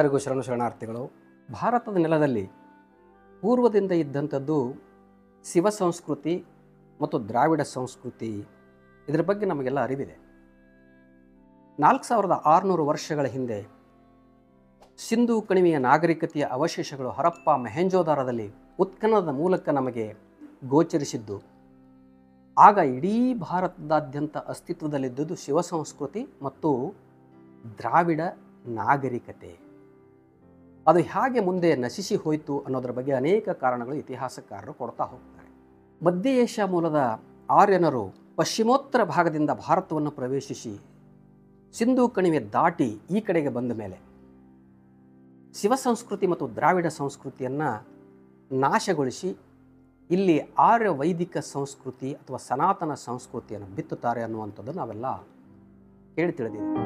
ಎಲ್ಲರಿಗೂ ಶರಣು ಶರಣಾರ್ಥಿಗಳು ಭಾರತದ ನೆಲದಲ್ಲಿ ಪೂರ್ವದಿಂದ ಇದ್ದಂಥದ್ದು ಶಿವ ಸಂಸ್ಕೃತಿ ಮತ್ತು ದ್ರಾವಿಡ ಸಂಸ್ಕೃತಿ ಇದರ ಬಗ್ಗೆ ನಮಗೆಲ್ಲ ಅರಿವಿದೆ ನಾಲ್ಕು ಸಾವಿರದ ಆರುನೂರು ವರ್ಷಗಳ ಹಿಂದೆ ಸಿಂಧೂ ಕಣಿವೆಯ ನಾಗರಿಕತೆಯ ಅವಶೇಷಗಳು ಹರಪ್ಪ ಮೆಹೆಂಜೋದಾರದಲ್ಲಿ ಉತ್ಖನನದ ಮೂಲಕ ನಮಗೆ ಗೋಚರಿಸಿದ್ದು ಆಗ ಇಡೀ ಭಾರತದಾದ್ಯಂತ ಅಸ್ತಿತ್ವದಲ್ಲಿದ್ದುದು ಶಿವ ಸಂಸ್ಕೃತಿ ಮತ್ತು ದ್ರಾವಿಡ ನಾಗರಿಕತೆ ಅದು ಹೇಗೆ ಮುಂದೆ ನಶಿಸಿ ಹೋಯಿತು ಅನ್ನೋದರ ಬಗ್ಗೆ ಅನೇಕ ಕಾರಣಗಳು ಇತಿಹಾಸಕಾರರು ಕೊಡ್ತಾ ಹೋಗ್ತಾರೆ ಮಧ್ಯ ಏಷ್ಯಾ ಮೂಲದ ಆರ್ಯನರು ಪಶ್ಚಿಮೋತ್ತರ ಭಾಗದಿಂದ ಭಾರತವನ್ನು ಪ್ರವೇಶಿಸಿ ಸಿಂಧೂ ಕಣಿವೆ ದಾಟಿ ಈ ಕಡೆಗೆ ಬಂದ ಮೇಲೆ ಶಿವ ಸಂಸ್ಕೃತಿ ಮತ್ತು ದ್ರಾವಿಡ ಸಂಸ್ಕೃತಿಯನ್ನು ನಾಶಗೊಳಿಸಿ ಇಲ್ಲಿ ಆರ್ಯ ವೈದಿಕ ಸಂಸ್ಕೃತಿ ಅಥವಾ ಸನಾತನ ಸಂಸ್ಕೃತಿಯನ್ನು ಬಿತ್ತುತ್ತಾರೆ ಅನ್ನುವಂಥದ್ದು ನಾವೆಲ್ಲ ಕೇಳಿ ತಿಳಿದಿದ್ದೀವಿ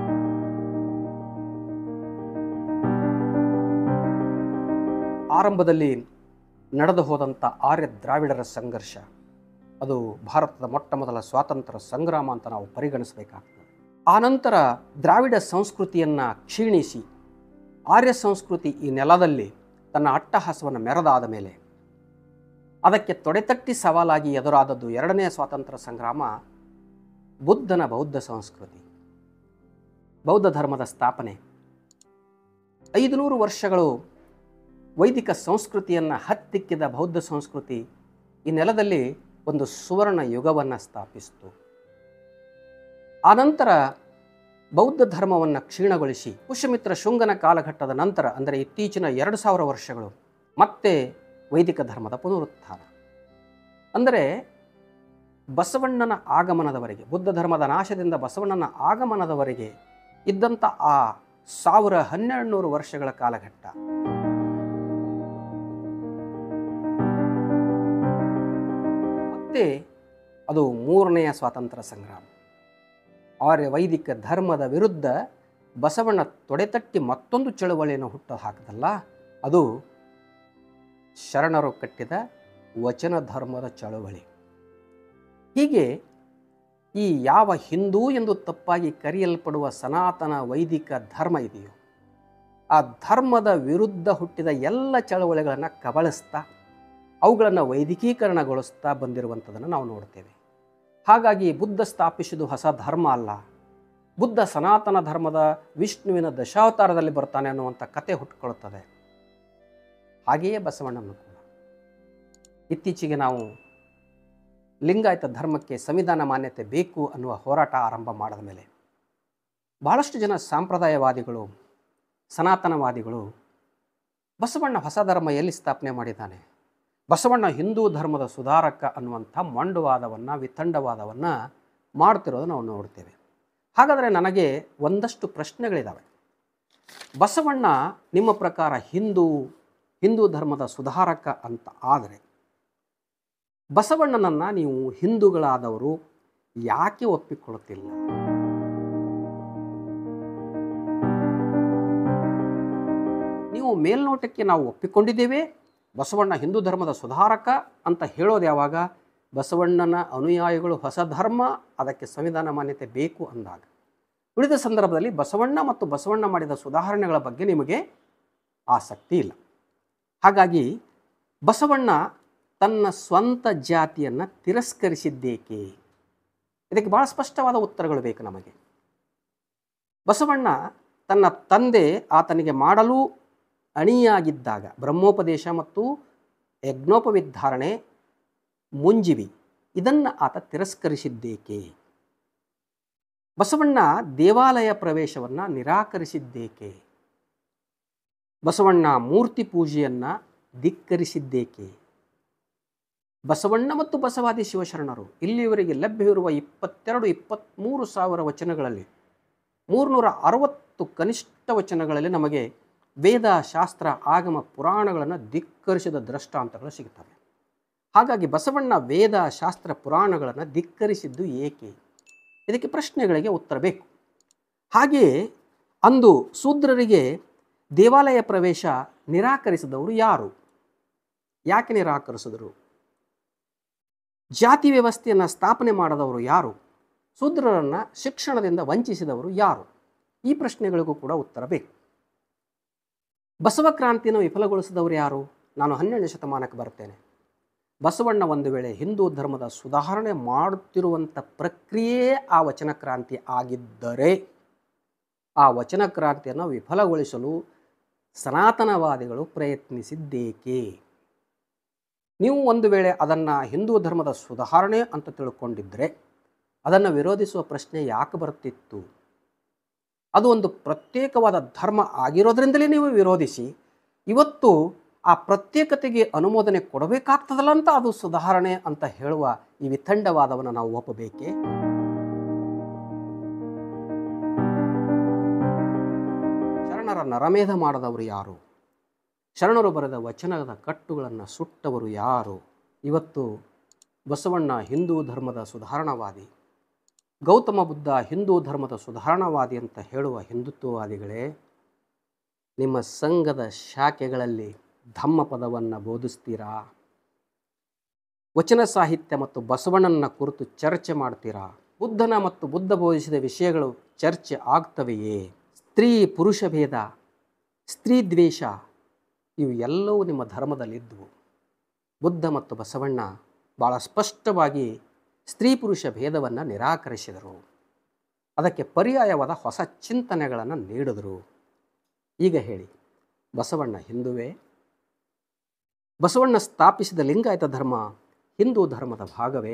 ಆರಂಭದಲ್ಲಿ ನಡೆದು ಹೋದಂಥ ಆರ್ಯ ದ್ರಾವಿಡರ ಸಂಘರ್ಷ ಅದು ಭಾರತದ ಮೊಟ್ಟ ಮೊದಲ ಸ್ವಾತಂತ್ರ್ಯ ಸಂಗ್ರಾಮ ಅಂತ ನಾವು ಪರಿಗಣಿಸಬೇಕಾಗ್ತದೆ ಆನಂತರ ದ್ರಾವಿಡ ಸಂಸ್ಕೃತಿಯನ್ನು ಕ್ಷೀಣಿಸಿ ಆರ್ಯ ಸಂಸ್ಕೃತಿ ಈ ನೆಲದಲ್ಲಿ ತನ್ನ ಅಟ್ಟಹಾಸವನ್ನು ಮೆರೆದಾದ ಮೇಲೆ ಅದಕ್ಕೆ ತೊಡೆತಟ್ಟಿ ಸವಾಲಾಗಿ ಎದುರಾದದ್ದು ಎರಡನೇ ಸ್ವಾತಂತ್ರ್ಯ ಸಂಗ್ರಾಮ ಬುದ್ಧನ ಬೌದ್ಧ ಸಂಸ್ಕೃತಿ ಬೌದ್ಧ ಧರ್ಮದ ಸ್ಥಾಪನೆ ಐದುನೂರು ವರ್ಷಗಳು ವೈದಿಕ ಸಂಸ್ಕೃತಿಯನ್ನು ಹತ್ತಿಕ್ಕಿದ ಬೌದ್ಧ ಸಂಸ್ಕೃತಿ ಈ ನೆಲದಲ್ಲಿ ಒಂದು ಸುವರ್ಣ ಯುಗವನ್ನು ಸ್ಥಾಪಿಸಿತು ಆನಂತರ ಬೌದ್ಧ ಧರ್ಮವನ್ನು ಕ್ಷೀಣಗೊಳಿಸಿ ಪುಷ್ಯಮಿತ್ರ ಶುಂಗನ ಕಾಲಘಟ್ಟದ ನಂತರ ಅಂದರೆ ಇತ್ತೀಚಿನ ಎರಡು ಸಾವಿರ ವರ್ಷಗಳು ಮತ್ತೆ ವೈದಿಕ ಧರ್ಮದ ಪುನರುತ್ಥಾನ ಅಂದರೆ ಬಸವಣ್ಣನ ಆಗಮನದವರೆಗೆ ಬುದ್ಧ ಧರ್ಮದ ನಾಶದಿಂದ ಬಸವಣ್ಣನ ಆಗಮನದವರೆಗೆ ಇದ್ದಂಥ ಆ ಸಾವಿರ ಹನ್ನೆರಡು ನೂರು ವರ್ಷಗಳ ಕಾಲಘಟ್ಟ ಮತ್ತೆ ಅದು ಮೂರನೆಯ ಸ್ವಾತಂತ್ರ್ಯ ಸಂಗ್ರಾಮ ಆರ್ಯ ವೈದಿಕ ಧರ್ಮದ ವಿರುದ್ಧ ಬಸವಣ್ಣ ತೊಡೆತಟ್ಟಿ ಮತ್ತೊಂದು ಚಳುವಳಿಯನ್ನು ಹುಟ್ಟು ಹಾಕದಲ್ಲ ಅದು ಶರಣರು ಕಟ್ಟಿದ ವಚನ ಧರ್ಮದ ಚಳುವಳಿ ಹೀಗೆ ಈ ಯಾವ ಹಿಂದೂ ಎಂದು ತಪ್ಪಾಗಿ ಕರೆಯಲ್ಪಡುವ ಸನಾತನ ವೈದಿಕ ಧರ್ಮ ಇದೆಯೋ ಆ ಧರ್ಮದ ವಿರುದ್ಧ ಹುಟ್ಟಿದ ಎಲ್ಲ ಚಳವಳಿಗಳನ್ನು ಕಬಳಿಸ್ತಾ ಅವುಗಳನ್ನು ವೈದಿಕೀಕರಣಗೊಳಿಸ್ತಾ ಬಂದಿರುವಂಥದ್ದನ್ನು ನಾವು ನೋಡ್ತೇವೆ ಹಾಗಾಗಿ ಬುದ್ಧ ಸ್ಥಾಪಿಸಿದ್ದು ಹೊಸ ಧರ್ಮ ಅಲ್ಲ ಬುದ್ಧ ಸನಾತನ ಧರ್ಮದ ವಿಷ್ಣುವಿನ ದಶಾವತಾರದಲ್ಲಿ ಬರ್ತಾನೆ ಅನ್ನುವಂಥ ಕತೆ ಹುಟ್ಟುಕೊಳ್ಳುತ್ತದೆ ಹಾಗೆಯೇ ಬಸವಣ್ಣನು ಕೂಡ ಇತ್ತೀಚೆಗೆ ನಾವು ಲಿಂಗಾಯತ ಧರ್ಮಕ್ಕೆ ಸಂವಿಧಾನ ಮಾನ್ಯತೆ ಬೇಕು ಅನ್ನುವ ಹೋರಾಟ ಆರಂಭ ಮಾಡಿದ ಮೇಲೆ ಬಹಳಷ್ಟು ಜನ ಸಾಂಪ್ರದಾಯವಾದಿಗಳು ಸನಾತನವಾದಿಗಳು ಬಸವಣ್ಣ ಹೊಸ ಧರ್ಮ ಎಲ್ಲಿ ಸ್ಥಾಪನೆ ಮಾಡಿದ್ದಾನೆ ಬಸವಣ್ಣ ಹಿಂದೂ ಧರ್ಮದ ಸುಧಾರಕ ಅನ್ನುವಂಥ ಮಂಡುವಾದವನ್ನು ವಿತಂಡವಾದವನ್ನು ಮಾಡ್ತಿರೋದು ನಾವು ನೋಡ್ತೇವೆ ಹಾಗಾದರೆ ನನಗೆ ಒಂದಷ್ಟು ಪ್ರಶ್ನೆಗಳಿದ್ದಾವೆ ಬಸವಣ್ಣ ನಿಮ್ಮ ಪ್ರಕಾರ ಹಿಂದೂ ಹಿಂದೂ ಧರ್ಮದ ಸುಧಾರಕ ಅಂತ ಆದರೆ ಬಸವಣ್ಣನನ್ನು ನೀವು ಹಿಂದೂಗಳಾದವರು ಯಾಕೆ ಒಪ್ಪಿಕೊಳ್ಳುತ್ತಿಲ್ಲ ನೀವು ಮೇಲ್ನೋಟಕ್ಕೆ ನಾವು ಒಪ್ಪಿಕೊಂಡಿದ್ದೇವೆ ಬಸವಣ್ಣ ಹಿಂದೂ ಧರ್ಮದ ಸುಧಾರಕ ಅಂತ ಹೇಳೋದು ಯಾವಾಗ ಬಸವಣ್ಣನ ಅನುಯಾಯಿಗಳು ಹೊಸ ಧರ್ಮ ಅದಕ್ಕೆ ಸಂವಿಧಾನ ಮಾನ್ಯತೆ ಬೇಕು ಅಂದಾಗ ಉಳಿದ ಸಂದರ್ಭದಲ್ಲಿ ಬಸವಣ್ಣ ಮತ್ತು ಬಸವಣ್ಣ ಮಾಡಿದ ಸುಧಾರಣೆಗಳ ಬಗ್ಗೆ ನಿಮಗೆ ಆಸಕ್ತಿ ಇಲ್ಲ ಹಾಗಾಗಿ ಬಸವಣ್ಣ ತನ್ನ ಸ್ವಂತ ಜಾತಿಯನ್ನು ತಿರಸ್ಕರಿಸಿದ್ದೇಕೆ ಇದಕ್ಕೆ ಭಾಳ ಸ್ಪಷ್ಟವಾದ ಉತ್ತರಗಳು ಬೇಕು ನಮಗೆ ಬಸವಣ್ಣ ತನ್ನ ತಂದೆ ಆತನಿಗೆ ಮಾಡಲು ಅಣಿಯಾಗಿದ್ದಾಗ ಬ್ರಹ್ಮೋಪದೇಶ ಮತ್ತು ಯಜ್ಞೋಪವಿಧಾರಣೆ ಮುಂಜಿವಿ ಇದನ್ನು ಆತ ತಿರಸ್ಕರಿಸಿದ್ದೇಕೆ ಬಸವಣ್ಣ ದೇವಾಲಯ ಪ್ರವೇಶವನ್ನು ನಿರಾಕರಿಸಿದ್ದೇಕೆ ಬಸವಣ್ಣ ಮೂರ್ತಿ ಪೂಜೆಯನ್ನು ಧಿಕ್ಕರಿಸಿದ್ದೇಕೆ ಬಸವಣ್ಣ ಮತ್ತು ಬಸವಾದಿ ಶಿವಶರಣರು ಇಲ್ಲಿಯವರೆಗೆ ಲಭ್ಯವಿರುವ ಇಪ್ಪತ್ತೆರಡು ಇಪ್ಪತ್ತ್ಮೂರು ಸಾವಿರ ವಚನಗಳಲ್ಲಿ ಮೂರುನೂರ ಅರವತ್ತು ಕನಿಷ್ಠ ವಚನಗಳಲ್ಲಿ ನಮಗೆ ವೇದ ಶಾಸ್ತ್ರ ಆಗಮ ಪುರಾಣಗಳನ್ನು ಧಿಕ್ಕರಿಸಿದ ದೃಷ್ಟಾಂತಗಳು ಸಿಗುತ್ತವೆ ಹಾಗಾಗಿ ಬಸವಣ್ಣ ವೇದ ಶಾಸ್ತ್ರ ಪುರಾಣಗಳನ್ನು ಧಿಕ್ಕರಿಸಿದ್ದು ಏಕೆ ಇದಕ್ಕೆ ಪ್ರಶ್ನೆಗಳಿಗೆ ಉತ್ತರ ಬೇಕು ಹಾಗೆಯೇ ಅಂದು ಶೂದ್ರರಿಗೆ ದೇವಾಲಯ ಪ್ರವೇಶ ನಿರಾಕರಿಸಿದವರು ಯಾರು ಯಾಕೆ ನಿರಾಕರಿಸಿದರು ಜಾತಿ ವ್ಯವಸ್ಥೆಯನ್ನು ಸ್ಥಾಪನೆ ಮಾಡದವರು ಯಾರು ಶೂದ್ರರನ್ನು ಶಿಕ್ಷಣದಿಂದ ವಂಚಿಸಿದವರು ಯಾರು ಈ ಪ್ರಶ್ನೆಗಳಿಗೂ ಕೂಡ ಉತ್ತರ ಬೇಕು ಬಸವ ಕ್ರಾಂತಿಯನ್ನು ವಿಫಲಗೊಳಿಸಿದವರು ಯಾರು ನಾನು ಹನ್ನೆರಡನೇ ಶತಮಾನಕ್ಕೆ ಬರ್ತೇನೆ ಬಸವಣ್ಣ ಒಂದು ವೇಳೆ ಹಿಂದೂ ಧರ್ಮದ ಸುಧಾರಣೆ ಮಾಡುತ್ತಿರುವಂಥ ಪ್ರಕ್ರಿಯೆ ಆ ವಚನ ಕ್ರಾಂತಿ ಆಗಿದ್ದರೆ ಆ ವಚನ ಕ್ರಾಂತಿಯನ್ನು ವಿಫಲಗೊಳಿಸಲು ಸನಾತನವಾದಿಗಳು ಪ್ರಯತ್ನಿಸಿದ್ದೇಕೆ ನೀವು ಒಂದು ವೇಳೆ ಅದನ್ನು ಹಿಂದೂ ಧರ್ಮದ ಸುಧಾರಣೆ ಅಂತ ತಿಳ್ಕೊಂಡಿದ್ದರೆ ಅದನ್ನು ವಿರೋಧಿಸುವ ಪ್ರಶ್ನೆ ಯಾಕೆ ಬರ್ತಿತ್ತು ಅದು ಒಂದು ಪ್ರತ್ಯೇಕವಾದ ಧರ್ಮ ಆಗಿರೋದ್ರಿಂದಲೇ ನೀವು ವಿರೋಧಿಸಿ ಇವತ್ತು ಆ ಪ್ರತ್ಯೇಕತೆಗೆ ಅನುಮೋದನೆ ಕೊಡಬೇಕಾಗ್ತದಲ್ಲ ಅಂತ ಅದು ಸುಧಾರಣೆ ಅಂತ ಹೇಳುವ ಈ ವಿತಂಡವಾದವನ್ನು ನಾವು ಒಪ್ಪಬೇಕೇ ಶರಣರ ನರಮೇಧ ಮಾಡದವರು ಯಾರು ಶರಣರು ಬರೆದ ವಚನದ ಕಟ್ಟುಗಳನ್ನು ಸುಟ್ಟವರು ಯಾರು ಇವತ್ತು ಬಸವಣ್ಣ ಹಿಂದೂ ಧರ್ಮದ ಸುಧಾರಣವಾದಿ ಗೌತಮ ಬುದ್ಧ ಹಿಂದೂ ಧರ್ಮದ ಸುಧಾರಣವಾದಿ ಅಂತ ಹೇಳುವ ಹಿಂದುತ್ವವಾದಿಗಳೇ ನಿಮ್ಮ ಸಂಘದ ಶಾಖೆಗಳಲ್ಲಿ ಧಮ್ಮ ಪದವನ್ನು ಬೋಧಿಸ್ತೀರಾ ವಚನ ಸಾಹಿತ್ಯ ಮತ್ತು ಬಸವಣ್ಣನ ಕುರಿತು ಚರ್ಚೆ ಮಾಡ್ತೀರಾ ಬುದ್ಧನ ಮತ್ತು ಬುದ್ಧ ಬೋಧಿಸಿದ ವಿಷಯಗಳು ಚರ್ಚೆ ಆಗ್ತವೆಯೇ ಸ್ತ್ರೀ ಪುರುಷ ಭೇದ ಸ್ತ್ರೀ ದ್ವೇಷ ಇವು ಎಲ್ಲವೂ ನಿಮ್ಮ ಧರ್ಮದಲ್ಲಿದ್ದವು ಬುದ್ಧ ಮತ್ತು ಬಸವಣ್ಣ ಭಾಳ ಸ್ಪಷ್ಟವಾಗಿ ಸ್ತ್ರೀ ಪುರುಷ ಭೇದವನ್ನು ನಿರಾಕರಿಸಿದರು ಅದಕ್ಕೆ ಪರ್ಯಾಯವಾದ ಹೊಸ ಚಿಂತನೆಗಳನ್ನು ನೀಡಿದರು ಈಗ ಹೇಳಿ ಬಸವಣ್ಣ ಹಿಂದುವೇ ಬಸವಣ್ಣ ಸ್ಥಾಪಿಸಿದ ಲಿಂಗಾಯತ ಧರ್ಮ ಹಿಂದೂ ಧರ್ಮದ ಭಾಗವೇ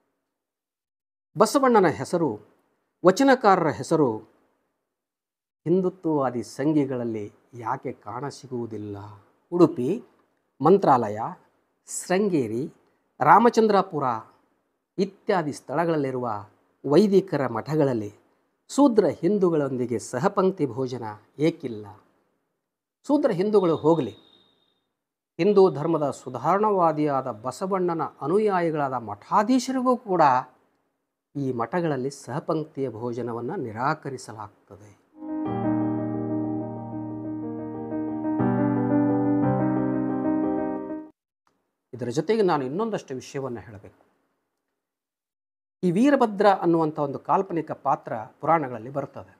ಬಸವಣ್ಣನ ಹೆಸರು ವಚನಕಾರರ ಹೆಸರು ಹಿಂದುತ್ವವಾದಿ ಸಂಘಿಗಳಲ್ಲಿ ಯಾಕೆ ಕಾಣಸಿಗುವುದಿಲ್ಲ ಉಡುಪಿ ಮಂತ್ರಾಲಯ ಶೃಂಗೇರಿ ರಾಮಚಂದ್ರಾಪುರ ಇತ್ಯಾದಿ ಸ್ಥಳಗಳಲ್ಲಿರುವ ವೈದಿಕರ ಮಠಗಳಲ್ಲಿ ಶೂದ್ರ ಹಿಂದೂಗಳೊಂದಿಗೆ ಸಹಪಂಕ್ತಿ ಭೋಜನ ಏಕಿಲ್ಲ ಶೂದ್ರ ಹಿಂದೂಗಳು ಹೋಗಲಿ ಹಿಂದೂ ಧರ್ಮದ ಸುಧಾರಣವಾದಿಯಾದ ಬಸವಣ್ಣನ ಅನುಯಾಯಿಗಳಾದ ಮಠಾಧೀಶರಿಗೂ ಕೂಡ ಈ ಮಠಗಳಲ್ಲಿ ಸಹಪಂಕ್ತಿಯ ಭೋಜನವನ್ನು ನಿರಾಕರಿಸಲಾಗ್ತದೆ ಇದರ ಜೊತೆಗೆ ನಾನು ಇನ್ನೊಂದಷ್ಟು ವಿಷಯವನ್ನು ಹೇಳಬೇಕು ಈ ವೀರಭದ್ರ ಅನ್ನುವಂಥ ಒಂದು ಕಾಲ್ಪನಿಕ ಪಾತ್ರ ಪುರಾಣಗಳಲ್ಲಿ ಬರ್ತದೆ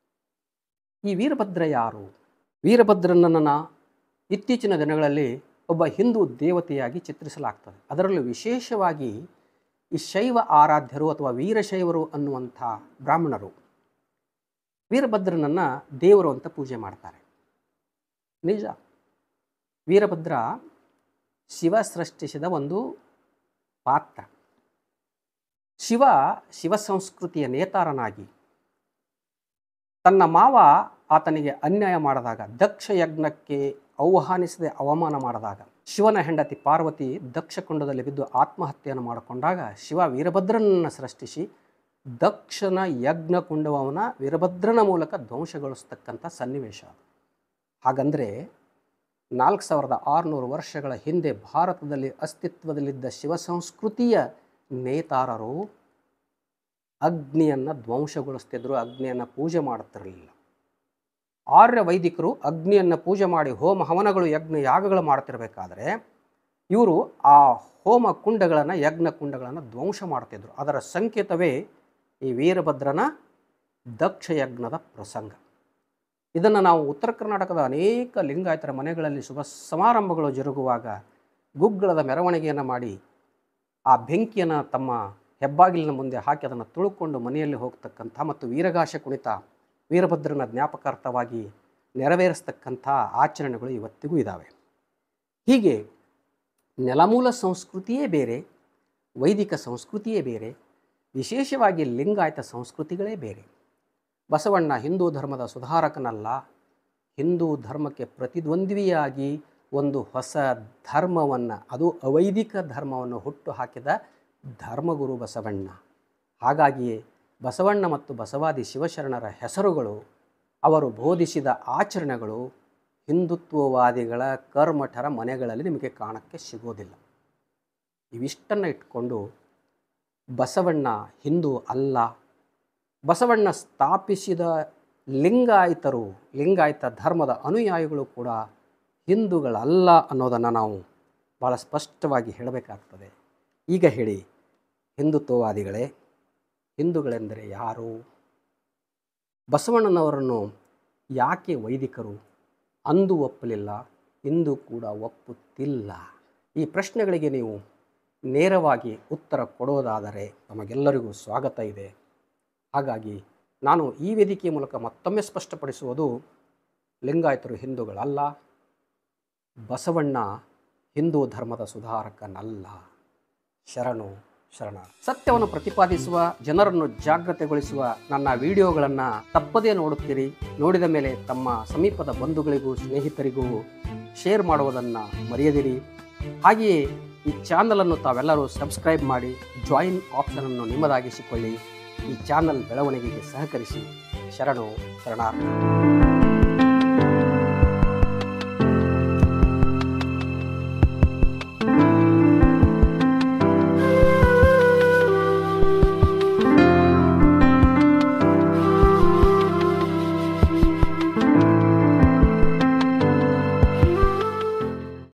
ಈ ವೀರಭದ್ರ ಯಾರು ವೀರಭದ್ರನನ್ನು ಇತ್ತೀಚಿನ ದಿನಗಳಲ್ಲಿ ಒಬ್ಬ ಹಿಂದೂ ದೇವತೆಯಾಗಿ ಚಿತ್ರಿಸಲಾಗ್ತದೆ ಅದರಲ್ಲೂ ವಿಶೇಷವಾಗಿ ಈ ಶೈವ ಆರಾಧ್ಯರು ಅಥವಾ ವೀರಶೈವರು ಅನ್ನುವಂಥ ಬ್ರಾಹ್ಮಣರು ವೀರಭದ್ರನನ್ನು ದೇವರು ಅಂತ ಪೂಜೆ ಮಾಡ್ತಾರೆ ನಿಜ ವೀರಭದ್ರ ಶಿವ ಸೃಷ್ಟಿಸಿದ ಒಂದು ಪಾತ್ರ ಶಿವ ಶಿವ ಸಂಸ್ಕೃತಿಯ ನೇತಾರನಾಗಿ ತನ್ನ ಮಾವ ಆತನಿಗೆ ಅನ್ಯಾಯ ಮಾಡಿದಾಗ ದಕ್ಷ ಯಜ್ಞಕ್ಕೆ ಆಹ್ವಾನಿಸದೆ ಅವಮಾನ ಮಾಡಿದಾಗ ಶಿವನ ಹೆಂಡತಿ ಪಾರ್ವತಿ ದಕ್ಷ ಕುಂಡದಲ್ಲಿ ಬಿದ್ದು ಆತ್ಮಹತ್ಯೆಯನ್ನು ಮಾಡಿಕೊಂಡಾಗ ಶಿವ ವೀರಭದ್ರನನ್ನು ಸೃಷ್ಟಿಸಿ ದಕ್ಷನ ಯಜ್ಞ ಕುಂಡವನ್ನ ವೀರಭದ್ರನ ಮೂಲಕ ಧ್ವಂಸಗೊಳಿಸ್ತಕ್ಕಂಥ ಸನ್ನಿವೇಶ ಅದು ಹಾಗಂದರೆ ನಾಲ್ಕು ಸಾವಿರದ ಆರುನೂರು ವರ್ಷಗಳ ಹಿಂದೆ ಭಾರತದಲ್ಲಿ ಅಸ್ತಿತ್ವದಲ್ಲಿದ್ದ ಶಿವ ಸಂಸ್ಕೃತಿಯ ನೇತಾರರು ಅಗ್ನಿಯನ್ನು ಧ್ವಂಸಗೊಳಿಸ್ತಿದ್ರು ಅಗ್ನಿಯನ್ನು ಪೂಜೆ ಮಾಡುತ್ತಿರಲಿಲ್ಲ ಆರ್ಯ ವೈದಿಕರು ಅಗ್ನಿಯನ್ನು ಪೂಜೆ ಮಾಡಿ ಹೋಮ ಹವನಗಳು ಯಜ್ಞ ಯಾಗಗಳು ಮಾಡ್ತಿರ್ಬೇಕಾದ್ರೆ ಇವರು ಆ ಹೋಮ ಕುಂಡಗಳನ್ನು ಯಜ್ಞ ಕುಂಡಗಳನ್ನು ಧ್ವಂಸ ಮಾಡ್ತಿದ್ರು ಅದರ ಸಂಕೇತವೇ ಈ ವೀರಭದ್ರನ ದಕ್ಷ ಯಜ್ಞದ ಪ್ರಸಂಗ ಇದನ್ನು ನಾವು ಉತ್ತರ ಕರ್ನಾಟಕದ ಅನೇಕ ಲಿಂಗಾಯತರ ಮನೆಗಳಲ್ಲಿ ಶುಭ ಸಮಾರಂಭಗಳು ಜರುಗುವಾಗ ಗುಗ್ಗಳದ ಮೆರವಣಿಗೆಯನ್ನು ಮಾಡಿ ಆ ಬೆಂಕಿಯನ್ನು ತಮ್ಮ ಹೆಬ್ಬಾಗಿಲಿನ ಮುಂದೆ ಹಾಕಿ ಅದನ್ನು ತುಳುಕೊಂಡು ಮನೆಯಲ್ಲಿ ಹೋಗ್ತಕ್ಕಂಥ ಮತ್ತು ವೀರಗಾಶ ಕುಣಿತ ವೀರಭದ್ರನ ಜ್ಞಾಪಕಾರ್ಥವಾಗಿ ನೆರವೇರಿಸ್ತಕ್ಕಂಥ ಆಚರಣೆಗಳು ಇವತ್ತಿಗೂ ಇದ್ದಾವೆ ಹೀಗೆ ನೆಲಮೂಲ ಸಂಸ್ಕೃತಿಯೇ ಬೇರೆ ವೈದಿಕ ಸಂಸ್ಕೃತಿಯೇ ಬೇರೆ ವಿಶೇಷವಾಗಿ ಲಿಂಗಾಯತ ಸಂಸ್ಕೃತಿಗಳೇ ಬೇರೆ ಬಸವಣ್ಣ ಹಿಂದೂ ಧರ್ಮದ ಸುಧಾರಕನಲ್ಲ ಹಿಂದೂ ಧರ್ಮಕ್ಕೆ ಪ್ರತಿದ್ವಂದ್ವಿಯಾಗಿ ಒಂದು ಹೊಸ ಧರ್ಮವನ್ನು ಅದು ಅವೈದಿಕ ಧರ್ಮವನ್ನು ಹುಟ್ಟು ಹಾಕಿದ ಧರ್ಮಗುರು ಬಸವಣ್ಣ ಹಾಗಾಗಿಯೇ ಬಸವಣ್ಣ ಮತ್ತು ಬಸವಾದಿ ಶಿವಶರಣರ ಹೆಸರುಗಳು ಅವರು ಬೋಧಿಸಿದ ಆಚರಣೆಗಳು ಹಿಂದುತ್ವವಾದಿಗಳ ಕರ್ಮಠರ ಮನೆಗಳಲ್ಲಿ ನಿಮಗೆ ಕಾಣಕ್ಕೆ ಸಿಗೋದಿಲ್ಲ ಇವಿಷ್ಟನ್ನು ಇಟ್ಕೊಂಡು ಬಸವಣ್ಣ ಹಿಂದೂ ಅಲ್ಲ ಬಸವಣ್ಣ ಸ್ಥಾಪಿಸಿದ ಲಿಂಗಾಯತರು ಲಿಂಗಾಯತ ಧರ್ಮದ ಅನುಯಾಯಿಗಳು ಕೂಡ ಹಿಂದೂಗಳಲ್ಲ ಅನ್ನೋದನ್ನು ನಾವು ಭಾಳ ಸ್ಪಷ್ಟವಾಗಿ ಹೇಳಬೇಕಾಗ್ತದೆ ಈಗ ಹೇಳಿ ಹಿಂದುತ್ವವಾದಿಗಳೇ ಹಿಂದೂಗಳೆಂದರೆ ಯಾರು ಬಸವಣ್ಣನವರನ್ನು ಯಾಕೆ ವೈದಿಕರು ಅಂದು ಒಪ್ಪಲಿಲ್ಲ ಇಂದು ಕೂಡ ಒಪ್ಪುತ್ತಿಲ್ಲ ಈ ಪ್ರಶ್ನೆಗಳಿಗೆ ನೀವು ನೇರವಾಗಿ ಉತ್ತರ ಕೊಡೋದಾದರೆ ನಮಗೆಲ್ಲರಿಗೂ ಸ್ವಾಗತ ಇದೆ ಹಾಗಾಗಿ ನಾನು ಈ ವೇದಿಕೆಯ ಮೂಲಕ ಮತ್ತೊಮ್ಮೆ ಸ್ಪಷ್ಟಪಡಿಸುವುದು ಲಿಂಗಾಯತರು ಹಿಂದೂಗಳಲ್ಲ ಬಸವಣ್ಣ ಹಿಂದೂ ಧರ್ಮದ ಸುಧಾರಕನಲ್ಲ ಶರಣು ಶರಣ ಸತ್ಯವನ್ನು ಪ್ರತಿಪಾದಿಸುವ ಜನರನ್ನು ಜಾಗೃತೆಗೊಳಿಸುವ ನನ್ನ ವಿಡಿಯೋಗಳನ್ನು ತಪ್ಪದೇ ನೋಡುತ್ತೀರಿ ನೋಡಿದ ಮೇಲೆ ತಮ್ಮ ಸಮೀಪದ ಬಂಧುಗಳಿಗೂ ಸ್ನೇಹಿತರಿಗೂ ಶೇರ್ ಮಾಡುವುದನ್ನು ಮರೆಯದಿರಿ ಹಾಗೆಯೇ ಈ ಚಾನಲನ್ನು ತಾವೆಲ್ಲರೂ ಸಬ್ಸ್ಕ್ರೈಬ್ ಮಾಡಿ ಜಾಯಿನ್ ಆಪ್ಷನನ್ನು ನಿಮ್ಮದಾಗಿಸಿಕೊಳ್ಳಿ ಈ ಚಾನಲ್ ಬೆಳವಣಿಗೆಗೆ ಸಹಕರಿಸಿ ಶರಣು ಶರಣಾರ್ಥಿ